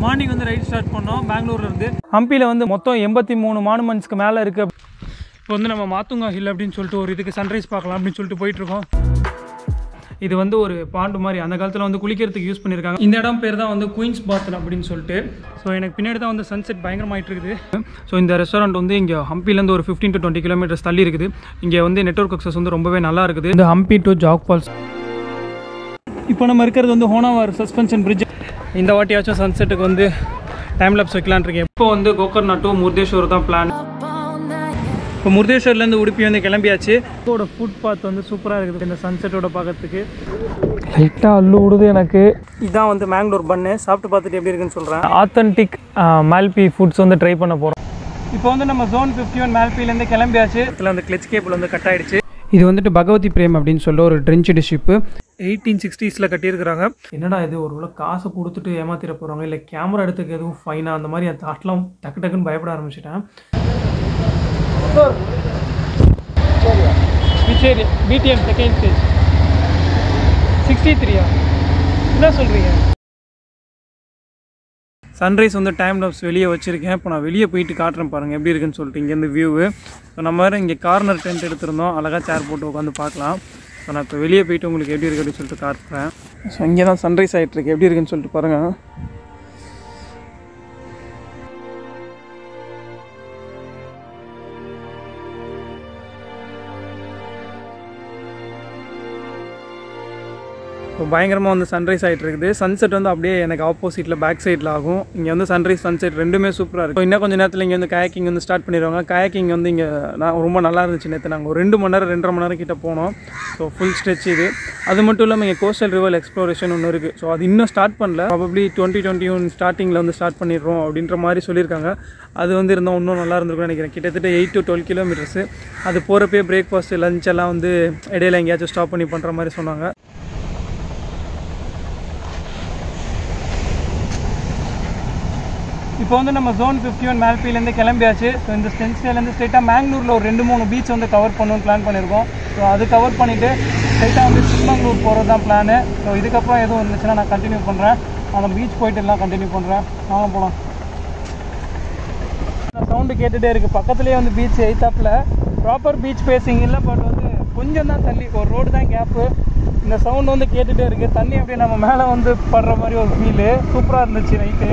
morning வந்து ride start பண்ணோம் பெங்களூர்ல இருந்து ஹம்பியில் வந்து மொத்தம் எண்பத்தி மூணு மானுமெண்ட்ஸ்க்கு மேலே இருக்கு இப்போ வந்து நம்ம மாத்துங்கா ஹில் அப்படின்னு சொல்லிட்டு ஒரு இதுக்கு சன்ரைஸ் பார்க்கலாம் அப்படின்னு சொல்லிட்டு போயிட்டு இருக்கோம் இது வந்து ஒரு பாண்டு மாதிரி அந்த காலத்தில் வந்து குளிக்கிறதுக்கு யூஸ் பண்ணியிருக்காங்க இந்த இடம் பேர் தான் வந்து குயின்ஸ் பாத்தன் அப்படின்னு சொல்லிட்டு ஸோ எனக்கு பின்னாடி தான் வந்து சன்செட் பயங்கரமாயிட்டு இருக்குது ஸோ இந்த ரெஸ்டாரண்ட் வந்து இங்கே ஹம்பிலேருந்து ஒரு ஃபிஃப்டீன் டு டுவெண்ட்டி கிலோமீட்டர்ஸ் தள்ளி இருக்குது இங்கே வந்து நெட்ஒர்க் அக்சஸ் வந்து ரொம்பவே நல்லா இருக்குது இந்த ஹம்பி டு ஜாக் ஃபால்ஸ் இப்போ நம்ம இருக்கிறது வந்து ஹோனாவார் சஸ்பென்ஷன் பிரிட்ஜ் இந்த வாட்டியாச்சும் சன்செட்டுக்கு வந்து டைம் லேப்ஸ் வைக்கலான்னு இருக்கேன் இப்போ வந்து கோகர்னா டு முருதேஸ்வர் தான் பிளான் இப்போ முருதேஸ்வர்லேருந்து உடுப்பி வந்து கிளம்பியாச்சு இதோட ஃபுட் பாத் வந்து சூப்பராக இருக்குது இந்த சன்செட்டோட பார்க்கறதுக்கு லைட்டாக அல்லு விடுது எனக்கு இதான் வந்து மேங்களூர் பண்ணு சாப்பிட்டு பார்த்துட்டு எப்படி இருக்குன்னு சொல்கிறேன் ஆத்தென்டிக் மால்பி ஃபுட்ஸ் வந்து ட்ரை பண்ண போகிறோம் இப்போ வந்து நம்ம ஜோன் ஃபிஃப்டி ஒன் மேல்பிலேருந்து கிளம்பியாச்சு இதில் வந்து கிளச் கேபிள் வந்து கட் ஆயிடுச்சு இது வந்துட்டு பகவதி பிரேம் அப்படின்னு சொல்ல ஒரு ட்ரென்ச்சு ஷிப்பு எயிட்டீன் சிக்ஸ்டீஸில் கட்டியிருக்கிறாங்க என்னடா இது ஒரு வேளை காசை கொடுத்துட்டு ஏமாத்திர போகிறாங்க இல்லை கேமரா எடுத்துக்க எதுவும் ஃபைனாக அந்த மாதிரி அந்த தாட்லாம் டக்கு டக்குன்னு பயப்பட ஆரம்பிச்சிட்டேன் which area BTM second stage sixty த்ரீயா என்ன சொல்கிறீங்க சன்ரைஸ் வந்து டைம் லாப்ஸ் வெளியே வச்சுருக்கேன் இப்போ நான் வெளியே போயிட்டு காட்டுறேன் பாருங்கள் எப்படி இருக்குன்னு சொல்லிட்டு இங்கேருந்து வியூவு ஸோ நம்ம வேறு இங்கே கார்னர் டென்ட் எடுத்திருந்தோம் அழகாக சேர் போட்டு உட்காந்து பார்க்கலாம் ஸோ நான் இப்போ வெளியே போயிட்டு உங்களுக்கு எப்படி இருக்கு அப்படின்னு சொல்லிட்டு காட்டுறேன் ஸோ இங்கே தான் சன்ரைஸ் ஆகிட்டு இருக்கு எப்படி இருக்குன்னு சொல்லிட்டு பாருங்கள் இப்போ பயங்கரமாக வந்து சன்ரைஸ் ஆகிட்டு இருக்குது சன்செட் வந்து அப்படியே எனக்கு ஆப்போசிட்டில் பேக் சைடில் ஆகும் இங்கே வந்து சன்ரைஸ் சன்செட் ரெண்டுமே சூப்பராக இருக்கும் இன்னும் கொஞ்சம் நேரத்தில் இங்கே வந்து கயாக்கிங் வந்து ஸ்டார்ட் பண்ணிடுவாங்க கயாக்கிங் வந்து இங்கே நான் ரொம்ப நல்லா இருந்துச்சு நேற்று நாங்கள் ஒரு ரெண்டு மணி நேரம் ரெண்டரை மணி நேரம் கிட்ட போனோம் ஸோ ஃபுல் ஸ்ட்ரெச் இது அது மட்டும் இல்லாமல் இங்கே கோஸ்டல் ரிவர் எக்ஸ்ப்ளோரேஷன் ஒன்று இருக்குது ஸோ அது இன்னும் ஸ்டார்ட் பண்ணல ப்ராபப்ளி டுவெண்ட்டி டுவெண்ட்டி ஒன் ஸ்டார்டிங்கில் வந்து ஸ்டார்ட் பண்ணிடுறோம் அப்படின்ற மாதிரி சொல்லியிருக்காங்க அது வந்து இருந்தால் இன்னும் நல்லா இருந்திருக்கும்னு நினைக்கிறேன் கிட்டத்தட்ட எயிட் டு டுவெல் கிலோமீட்டர்ஸு அது போகிறப்பே பிரேக்ஃபாஸ்ட் லஞ்ச் எல்லாம் வந்து இடையில எங்கேயாச்சும் ஸ்டாப் பண்ணி பண்ணுற மாதிரி சொன்னாங்க இப்போ வந்து நம்ம ஜோன் ஃபிஃப்டி ஒன் மேல்பிலேருந்து கிளம்பியாச்சு ஸோ இந்த ஸ்டென்ஸ்டேலேருந்து ஸ்ட்ரெயிட்டாக மேங்களூரில் ஒரு ரெண்டு மூணு பீச் வந்து கவர் பண்ணணும்னு பிளான் பண்ணியிருக்கோம் ஸோ அது கவர் பண்ணிவிட்டு ஸ்ட்ரெயிட்டாக வந்து சிக்மங்களூர் போகிறது தான் பிளானு ஸோ இதுக்கப்புறம் எதுவும் இருந்துச்சுன்னா நான் கண்டினியூ பண்ணுறேன் அந்த பீச் போயிட்டு எல்லாம் கண்டினியூ பண்ணுறேன் வாங்க போகலாம் சவுண்டு கேட்டுகிட்டே இருக்குது பக்கத்துலேயே வந்து பீச் எய்த்தாப்பில் ப்ராப்பர் பீச் பேசிங் இல்லை பட் வந்து கொஞ்சம் தான் தள்ளி ஒரு ரோடு தான் கேப்பு இந்த சவுண்ட் வந்து கேட்டுகிட்டே இருக்குது தண்ணி அப்படியே நம்ம மேலே வந்து படுற மாதிரி ஒரு ஃபீலு சூப்பராக இருந்துச்சு நைட்டு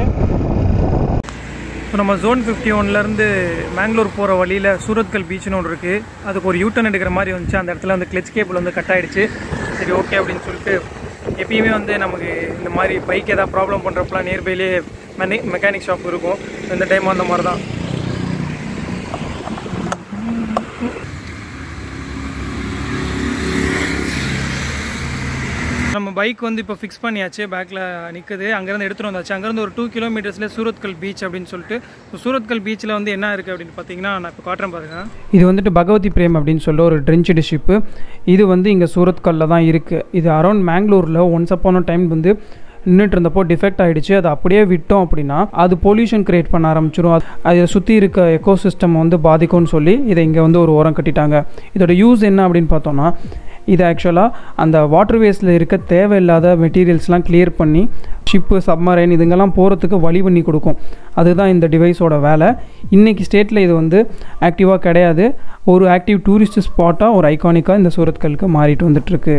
ஸோ நம்ம ஜோன் ஃபிஃப்டி ஒன்லேருந்து மேங்களூர் போகிற வழியில் சூரத்கல் பீச்னு ஒன்று இருக்குது அதுக்கு ஒரு யூட்டன் எடுக்கிற மாதிரி வந்துச்சு அந்த இடத்துல வந்து கிளச் கேபிள் வந்து கட் ஆகிடுச்சு சரி ஓகே அப்படின்னு சொல்லிட்டு எப்பயுமே வந்து நமக்கு இந்த மாதிரி பைக் ஏதாவது ப்ராப்ளம் பண்ணுறப்பலாம் நியர்பைலேயே மெனி மெக்கானிக் ஷாப் இருக்கும் ஸோ இந்த டைம் அந்த மாதிரி தான் நம்ம பைக் வந்து இப்போ ஃபிக்ஸ் பண்ணியாச்சு பேக்கில் நிற்குது அங்கேருந்து எடுத்துகிட்டு வந்தாச்சு அங்கேருந்து ஒரு டூ கிலோமீட்டர்ஸில் சூரத்கல் பீச் அப்படின்னு சொல்லிட்டு ஸோ சூரத்கல் பீச்சில் வந்து என்ன இருக்குது அப்படின்னு பார்த்தீங்கன்னா நான் இப்போ காட்டுறேன் பாருங்க இது வந்துட்டு பகவதி பிரேம் அப்படின்னு சொல்ல ஒரு ட்ரென்ச்சு ஷிப்பு இது வந்து இங்கே சூரத்கல்லில் தான் இருக்குது இது அரௌண்ட் மேங்களூரில் ஒன்ஸ் அப்பான டைம் வந்து நின்றுட்டு இருந்தப்போ டிஃபெக்ட் ஆகிடுச்சு அதை அப்படியே விட்டோம் அப்படின்னா அது பொல்யூஷன் கிரியேட் பண்ண ஆரம்பிச்சிடும் அது அதை சுற்றி இருக்க எக்கோசிஸ்டம் வந்து பாதிக்கும்னு சொல்லி இதை இங்கே வந்து ஒரு உரம் கட்டிட்டாங்க இதோட யூஸ் என்ன அப்படின்னு பார்த்தோன்னா இது ஆக்சுவலாக அந்த வாட்டர்வேஸில் இருக்க தேவையில்லாத மெட்டீரியல்ஸ்லாம் கிளியர் பண்ணி ஷிப்பு சப்மரைன் இதுங்கெல்லாம் போகிறதுக்கு வழி பண்ணி கொடுக்கும் அதுதான் இந்த டிவைஸோட வேலை இன்றைக்கி ஸ்டேட்டில் இது வந்து ஆக்டிவாக கிடையாது ஒரு ஆக்டிவ் டூரிஸ்ட் ஸ்பாட்டாக ஒரு ஐகானிக்காக இந்த சூரத்கலுக்கு மாறிட்டு வந்துட்டுருக்கு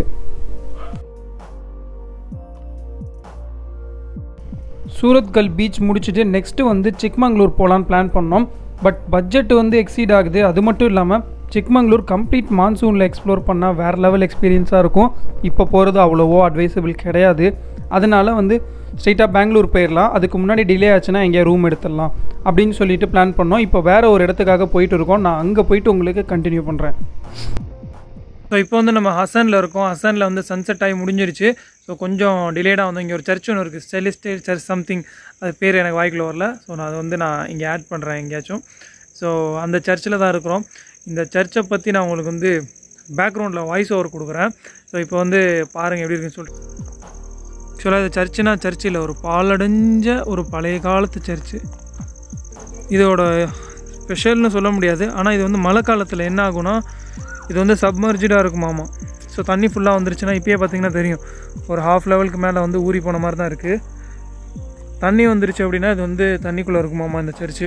சூரத்கல் பீச் முடிச்சுட்டு நெக்ஸ்ட்டு வந்து சிக்மங்களூர் போகலான்னு பிளான் பண்ணோம் பட் பட்ஜெட் வந்து எக்ஸீட் ஆகுது அது மட்டும் இல்லாமல் சிக்மங்களூர் கம்ப்ளீட் மான்சூனில் எக்ஸ்ப்ளோர் பண்ணால் வேறு லெவல் எக்ஸ்பீரியன்ஸாக இருக்கும் இப்போ போகிறது அவ்வளோவோ அட்வைசபிள் கிடையாது அதனால் வந்து ஸ்ட்ரெயிட்டாக பெங்களூர் போயிடலாம் அதுக்கு முன்னாடி டிலே ஆச்சுன்னா எங்கேயா ரூம் எடுத்துடலாம் அப்படின்னு சொல்லிட்டு பிளான் பண்ணோம் இப்போ வேறு ஒரு இடத்துக்காக போயிட்டு இருக்கோம் நான் அங்கே போயிட்டு உங்களுக்கு கண்டினியூ பண்ணுறேன் ஸோ இப்போ வந்து நம்ம ஹசனில் இருக்கோம் ஹசனில் வந்து சன்செட் ஆகி முடிஞ்சிருச்சு ஸோ கொஞ்சம் டிலேடாக வந்து இங்கே ஒரு சர்ச் ஒன்று இருக்குது செலிஸ்டேட் சர்ச் சம்திங் அது பேர் எனக்கு வாய்க்குள்ள வரல ஸோ நான் அதை வந்து நான் இங்கே ஆட் பண்ணுறேன் எங்கேயாச்சும் ஸோ அந்த சர்ச்சில் தான் இருக்கிறோம் இந்த சர்ச்சை பற்றி நான் உங்களுக்கு வந்து பேக்ரவுண்டில் வாய்ஸ் ஓவர் கொடுக்குறேன் ஸோ இப்போ வந்து பாருங்கள் எப்படி இருக்குன்னு சொல்லிட்டு ஆக்சுவலாக இது சர்ச்சுனா சர்ச்சில் ஒரு பாலடைஞ்ச ஒரு பழைய காலத்து சர்ச்சு இதோட ஸ்பெஷல்னு சொல்ல முடியாது ஆனால் இது வந்து மழை காலத்தில் என்ன ஆகும்னா இது வந்து சப்மர்ஜிடாக இருக்குமாமா ஸோ தண்ணி ஃபுல்லாக வந்துருச்சுன்னா இப்போயே பார்த்தீங்கன்னா தெரியும் ஒரு ஹாஃப் லெவலுக்கு மேலே வந்து ஊறி போன மாதிரி தான் இருக்குது தண்ணி வந்துருச்சு அப்படின்னா இது வந்து தண்ணிக்குள்ளே இருக்குமாமா இந்த சர்ச்சு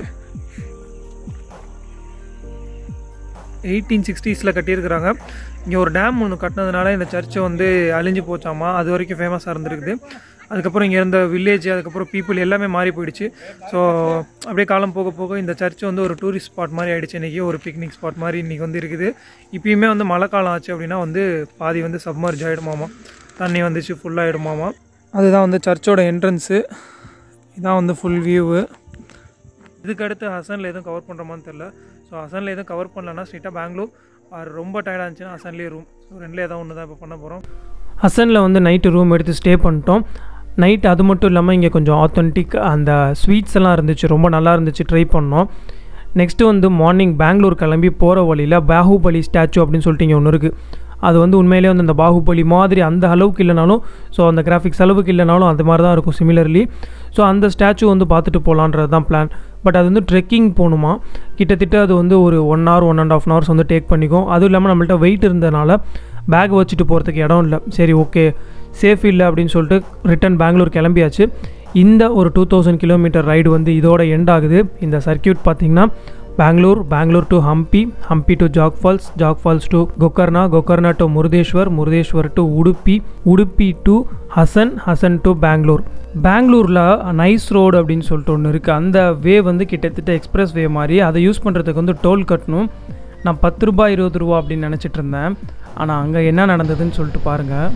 எயிட்டீன் சிக்ஸ்டீஸில் கட்டியிருக்கிறாங்க இங்கே ஒரு டேம் ஒன்று கட்டினதுனால இந்த சர்ச்சை வந்து அழிஞ்சு போச்சாமா அது வரைக்கும் ஃபேமஸாக இருந்திருக்குது அதுக்கப்புறம் இங்கே இருந்த வில்லேஜ் அதுக்கப்புறம் பீப்புள் எல்லாமே மாறி போயிடுச்சு ஸோ அப்படியே காலம் போக போக இந்த சர்ச் வந்து ஒரு டூரிஸ்ட் ஸ்பாட் மாதிரி ஆயிடுச்சு இன்றைக்கி ஒரு பிக்னிக் ஸ்பாட் மாதிரி இன்றைக்கி வந்து இருக்குது இப்பயுமே வந்து மழை காலம் ஆச்சு அப்படின்னா வந்து பாதி வந்து சப்மர்ஜ் ஆகிடுமாமா தண்ணி வந்துச்சு ஃபுல்லாகிடுமாமா அதுதான் வந்து சர்ச்சோட என்ட்ரன்ஸு இதான் வந்து ஃபுல் வியூவு இதுக்கு அடுத்து ஹசனில் எதுவும் கவர் பண்ணுறோமான்னு தெரில ஸோ ஹசனில் எதுவும் கவர் பண்ணலன்னா ஸ்ட்ரெயிட்டாக பெங்களூர் ஆர் ரொம்ப டயர்டாக இருந்துச்சுன்னா ஹசன்லேயே ரூம் ஸோ ரெண்டுலேயே ஏதாவது ஒன்று தான் இப்போ பண்ண போகிறோம் ஹசனில் வந்து நைட்டு ரூம் எடுத்து ஸ்டே பண்ணிட்டோம் நைட் அது மட்டும் இல்லாமல் இங்கே கொஞ்சம் ஆத்தென்டிக் அந்த ஸ்வீட்ஸ் எல்லாம் இருந்துச்சு ரொம்ப நல்லா இருந்துச்சு ட்ரை பண்ணோம் நெக்ஸ்ட்டு வந்து மார்னிங் பெங்களூர் கிளம்பி போகிற வழியில் பாகுபலி ஸ்டாச்சு அப்படின்னு சொல்லிட்டு இங்கே ஒன்று இருக்குது அது வந்து உண்மையிலேயே வந்து அந்த பாகுபலி மாதிரி அந்த அளவுக்கு இல்லைனாலும் ஸோ அந்த கிராஃபிக்ஸ் அளவுக்கு இல்லைனாலும் அது மாதிரி தான் இருக்கும் சிமிலர்லி ஸோ அந்த ஸ்டாச்சு வந்து பார்த்துட்டு போகலான்றது தான் பிளான் பட் அது வந்து ட்ரெக்கிங் போகணுமா கிட்டத்தட்ட அது வந்து ஒரு one hour one and half hours வந்து டேக் பண்ணிக்கும் அதுவும் இல்லாமல் நம்மள்ட்ட வெயிட் இருந்தனால பேக் வச்சுட்டு போகிறதுக்கு இடம் இல்லை சரி ஓகே சேஃப் இல்லை அப்படின்னு சொல்லிட்டு ரிட்டன் பெங்களூர் கிளம்பியாச்சு இந்த ஒரு டூ தௌசண்ட் கிலோமீட்டர் ரைடு வந்து இதோட எண்ட் ஆகுது இந்த சர்க்கியூட் பார்த்திங்கன்னா Bangalore Bangalore to Hampi Hampi to Jog Falls Jog Falls to Gokarna Gokarna to Murudeshwar Murudeshwar to Udupi Udupi to Hassan Hassan to Bangalore பெங்களூரில் நைஸ் ரோடு அப்படின்னு சொல்லிட்டு ஒன்று இருக்குது அந்த வே வந்து கிட்டத்தட்ட எக்ஸ்பிரஸ் வே மாதிரி அதை யூஸ் பண்ணுறதுக்கு வந்து டோல் கட்டணும் நான் பத்து ரூபாய் இருபது ரூபா அப்படின்னு நினச்சிட்டு இருந்தேன் ஆனால் அங்கே என்ன நடந்ததுன்னு சொல்லிட்டு பாருங்கள்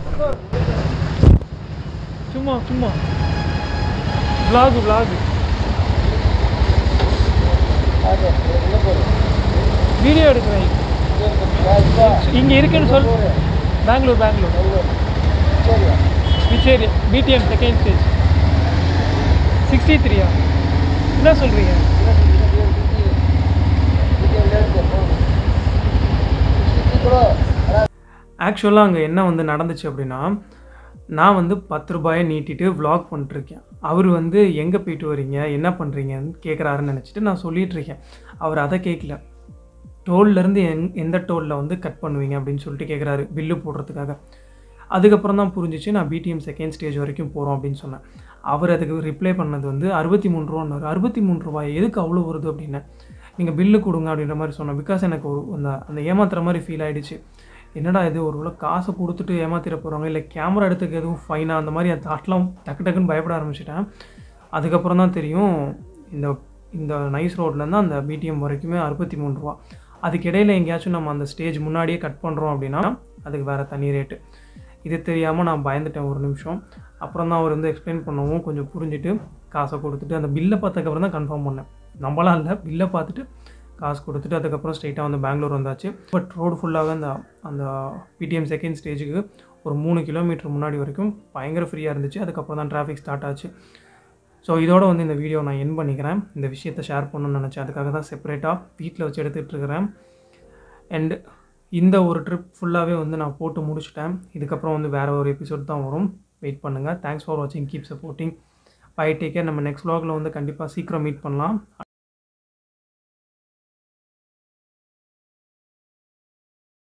சும்மா சும்மா விலாகு விலாகு வீடியோ எடுக்கிறேன் இங்கே இருக்குன்னு சொல் Bangalore Bangalore which area BTM second stage sixty த்ரீயா என்ன சொல்கிறீங்க ஆக்சுவலாக அங்கே என்ன வந்து நடந்துச்சு அப்படின்னா நான் வந்து பத்து ரூபாயை நீட்டிட்டு vlog பண்ணிட்டுருக்கேன் அவர் வந்து எங்கே போயிட்டு வரீங்க என்ன பண்ணுறீங்கன்னு கேட்குறாருன்னு நினச்சிட்டு நான் சொல்லிட்டு இருக்கேன் அவர் அதை கேட்கல டோல்லேருந்து எங் எந்த டோலில் வந்து கட் பண்ணுவீங்க அப்படின்னு சொல்லிட்டு கேட்குறாரு பில்லு போடுறதுக்காக அதுக்கப்புறம் தான் புரிஞ்சிச்சு நான் பிடிஎம் செகண்ட் ஸ்டேஜ் வரைக்கும் போகிறோம் அப்படின்னு சொன்னேன் அவர் அதுக்கு ரிப்ளை பண்ணது வந்து அறுபத்தி மூணு ரூபான்னாரு அறுபத்தி மூணு ரூபாய் எதுக்கு அவ்வளோ வருது அப்படின்னு நீங்கள் பில்லு கொடுங்க அப்படின்ற மாதிரி சொன்னேன் பிகாஸ் எனக்கு ஒரு அந்த அந்த ஏமாத்துற மாதிரி ஃபீல் ஆகிடுச்சு என்னடா இது ஒரு வேளை காசை கொடுத்துட்டு ஏமாத்திர போகிறாங்க இல்லை கேமரா எடுத்துக்க எதுவும் ஃபைனாக அந்த மாதிரி அந்த தாட்லாம் டக்கு டக்குன்னு பயப்பட ஆரம்பிச்சிட்டேன் அதுக்கப்புறம் தான் தெரியும் இந்த இந்த நைஸ் ரோட்லேருந்து அந்த பிடிஎம் வரைக்குமே அறுபத்தி மூணு ரூபா அதுக்கிடையில் எங்கேயாச்சும் நம்ம அந்த ஸ்டேஜ் முன்னாடியே கட் பண்ணுறோம் அப்படின்னா அதுக்கு வேறு தனி ரேட்டு இது தெரியாமல் நான் பயந்துட்டேன் ஒரு நிமிஷம் அப்புறம் தான் அவர் வந்து எக்ஸ்பிளைன் பண்ணவும் கொஞ்சம் புரிஞ்சுட்டு காசை கொடுத்துட்டு அந்த பில்லை பார்த்ததுக்கப்புறம் தான் கன்ஃபார்ம் பண்ணேன் நம்மளாம் இல்லை பில்லை பார்த்துட்டு காசு கொடுத்துட்டு அதுக்கப்புறம் ஸ்ட்ரைட்டாக வந்து பெங்களூர் வந்தாச்சு பட் ரோடு ஃபுல்லாகவே அந்த அந்த பிடிஎம் செகண்ட் ஸ்டேஜுக்கு ஒரு மூணு கிலோமீட்டர் முன்னாடி வரைக்கும் பயங்கர ஃப்ரீயாக இருந்துச்சு அதுக்கப்புறம் தான் டிராஃபிக் ஸ்டார்ட் ஆச்சு ஸோ இதோட வந்து இந்த வீடியோ நான் என் பண்ணிக்கிறேன் இந்த விஷயத்தை ஷேர் பண்ணணும்னு நினச்சேன் அதுக்காக தான் செப்பரேட்டாக வீட்டில் வச்சு எடுத்துகிட்டு இருக்கிறேன் அண்ட் இந்த ஒரு ட்ரிப் ஃபுல்லாகவே வந்து நான் போட்டு முடிச்சிட்டேன் இதுக்கப்புறம் வந்து வேறு ஒரு எபிசோட் தான் வரும் வெயிட் பண்ணுங்கள் தேங்க்ஸ் ஃபார் வாட்சிங் கீப் சப்போர்ட்டிங் பை டேக்கே நம்ம நெக்ஸ்ட் vlogல வந்து கண்டிப்பாக சீக்கிரம் மீட் பண்ணலாம்